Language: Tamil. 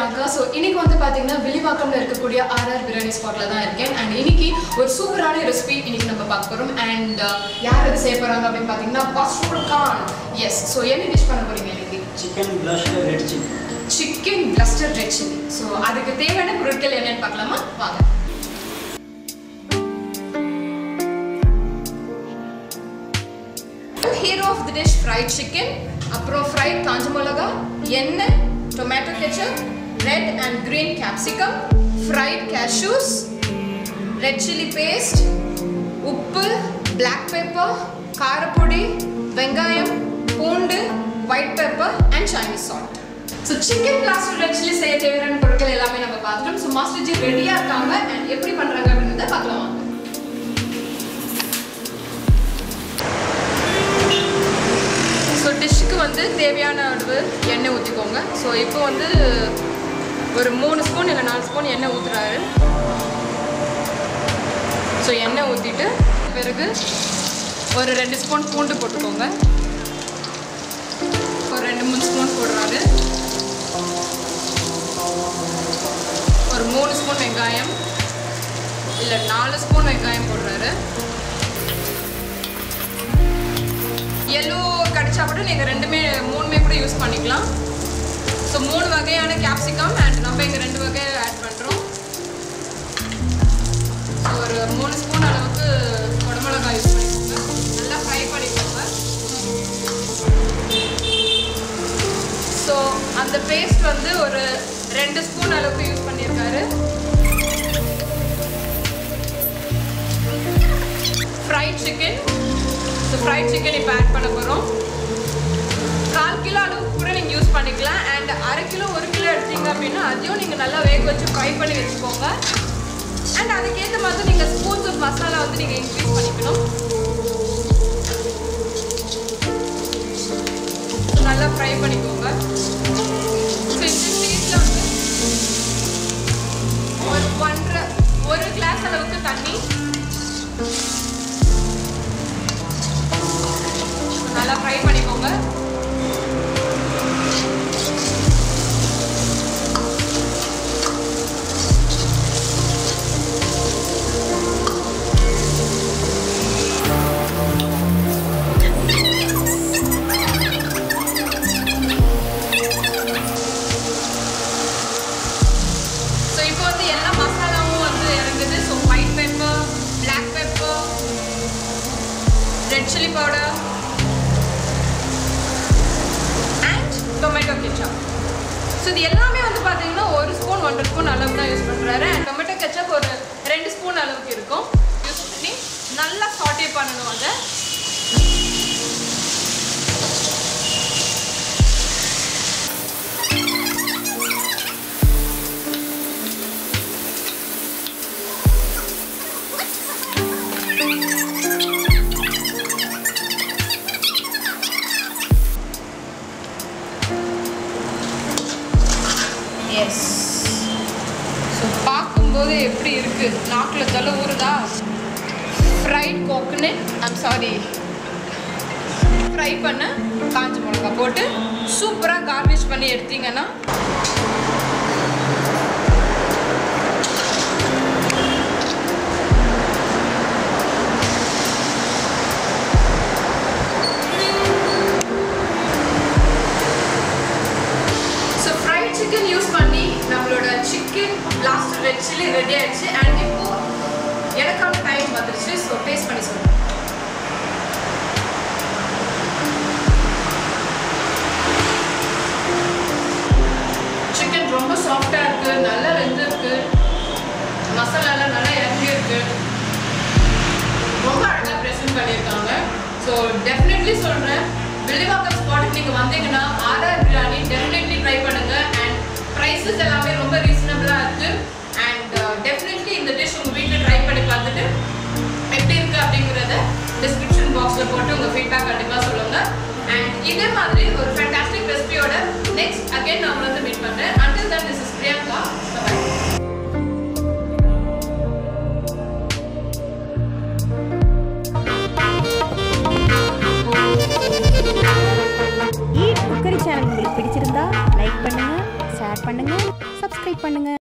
பிரியாங்கா ஸோ இன்னைக்கு வந்து பார்த்தீங்கன்னா வில்லிவாக்கம்ல இருக்கக்கூடிய ஆர்ஆர் பிரியாணி ஸ்பாட்ல தான் இருக்கேன் அண்ட் இன்னைக்கு ஒரு சூப்பரான ரெசிபி இன்னைக்கு நம்ம பார்க்க போறோம் அண்ட் யார் அது செய்ய போறாங்க அப்படின்னு பார்த்தீங்கன்னா பஸ்ரூல் கான் எஸ் ஸோ என்ன டிஷ் பண்ண போறீங்க இன்னைக்கு chicken blaster red chicken chicken blaster red chilli so அதுக்கு தேவையான பொருட்கள் என்னன்னு பார்க்கலாமா வாங்க hero of the dish fried chicken அப்புறம் ஃப்ரைட் காஞ்ச மிளகா எண்ணெய் tomato ketchup red and green capsicum fried cashews red chilli paste உப்பு பிளாக் பெப்பர் காரப்பொடி வெங்காயம் பூண்டு white pepper and Chinese salt so chicken blaster red chilli செய்ய தேவையான பொருட்கள் எல்லாமே நம்ம பார்த்துட்டோம் ஸோ மாஸ்டர் ஜி ரெடியாக இருக்காங்க அண்ட் எப்படி பண்ணுறாங்க அப்படின்றத பார்க்கலாம் வாங்க ஸோ டிஷ்ஷுக்கு வந்து தேவையான அளவு எண்ணெய் ஊற்றிக்கோங்க ஸோ இப்போ வந்து ஒரு மூணு ஸ்பூன் இல்லை நாலு ஸ்பூன் எண்ணெய் ஊற்றுறாரு ஸோ எண்ணெய் ஊற்றிட்டு பிறகு ஒரு ரெண்டு ஸ்பூன் பூண்டு போட்டுக்கோங்க ஒரு ரெண்டு மூணு ஸ்பூன் போடுறாரு ஒரு மூணு ஸ்பூன் வெங்காயம் இல்லை நாலு ஸ்பூன் வெங்காயம் போடுறாரு எல்லோ கிடைச்சா கூட நீங்கள் ரெண்டுமே மூணுமே கூட யூஸ் பண்ணிக்கலாம் ஸோ மூணு வகையான கேப்சிகம் அண்ட் நம்ம இங்கே ரெண்டு வகை ஆட் பண்ணுறோம் ஸோ ஒரு மூணு ஸ்பூன் அளவுக்கு குடமிளகாய் யூஸ் பண்ணிக்கோங்க நல்லா ஃப்ரை பண்ணிக்கோங்க ஸோ அந்த பேஸ்ட் வந்து ஒரு ரெண்டு ஸ்பூன் அளவுக்கு யூஸ் பண்ணியிருக்காரு fried chicken so fried chicken இப்போ ஆட் பண்ண போகிறோம் கால் கிலோ அளவுக்கு கூட நீங்கள் யூஸ் பண்ணிக்கலாம் அண்ட் அரை கிலோ ஒரு கிலோ எடுத்தீங்க அப்படின்னா அதையும் நீங்கள் நல்லா வேக வச்சு ஃப்ரை பண்ணி வச்சுக்கோங்க அண்ட் அதுக்கேற்ற மாதிரி நீங்கள் ஸ்பூன்ஸ் ஆஃப் மசாலா வந்து நீங்கள் இன்க்ரீஸ் பண்ணிக்கணும் நல்லா ஃப்ரை பண்ணிக்கோங்க ஸோ இந்த ஸ்டேஜில் வந்து ஒரு ஒன்றரை ஒரு கிளாஸ் அளவுக்கு தண்ணி நல்லா ஃப்ரை பண்ணிக்கோங்க ஸோ இப்போ வந்து எல்லா மசாலாவும் வந்து இறங்குது so white pepper black pepper red chilli powder and tomato ketchup so இது எல்லாமே வந்து பார்த்தீங்கன்னா ஒரு ஸ்பூன் ஒன்றரை ஸ்பூன் அளவு தான் யூஸ் பண்ணுறாரு அண்ட் டொமேட்டோ கெச்சப் ஒரு ரெண்டு ஸ்பூன் அளவுக்கு இருக்கும் யூஸ் பண்ணி நல்லா சாட்டே பண்ணணும் அதை எஸ் ஸோ பார்க்கும்போது எப்படி இருக்கு நாக்கில் தலை ஊறுதா fried coconut I'm sorry fry பண்ண காஞ்ச மிளகா போட்டு சூப்பராக கார்னிஷ் பண்ணி எடுத்தீங்கன்னா ஸோ ஃப்ரைட் சிக்கன் யூஸ் பண்ணி நம்மளோட chicken last red chilli ready ஆயிடுச்சு அண்ட் இப்போ எனக்கான டைம் வந்துருச்சு ஸோ டேஸ்ட் பண்ணி சொல்லுங்கள் சிக்கன் ரொம்ப சாஃப்டாக இருக்கு நல்லா வெந்திருக்கு மசாலாலாம் நல்லா இறங்கி இருக்கு ரொம்ப அழகாக ப்ரெசென்ட் பண்ணியிருக்காங்க ஸோ டெஃபினெட்லி சொல்கிறேன் வில்லிவாக்கம் ஸ்பாட்டுக்கு நீங்கள் வந்தீங்கன்னா ஆர்ஆர் பிரியாணி டெஃபினெட்லி ட்ரை பண்ணுங்க அண்ட் ப்ரைஸஸ் எல்லாமே ரொம்ப ரீசனபிளாக இருக்கு அண்ட் டெஃபினெட்லி இந்த டிஷ் உங்கள் வீட்டில் ட்ரை பண்ணி பார்த்துட்டு எப்படி இருக்கு அப்படிங்கிறத டிஸ்கிரிப்ஷன் பாக்ஸில் போட்டு உங்கள் ஃபீட்பேக் கண்டிப்பாக சொல்லுங்க அண்ட் இதே மாதிரி ஒரு ஃபேண்டாஸ்டிக் ரெசிபியோட நெக்ஸ்ட் அகைன் நான் வந்து மீட் பண்ணுறேன் until then this is Priyanka bye eat cookery channel உங்களுக்கு பிடிச்சிருந்தா லைக் பண்ணுங்க ஷேர் பண்ணுங்க சப்ஸ்கிரைப் பண்ணுங்க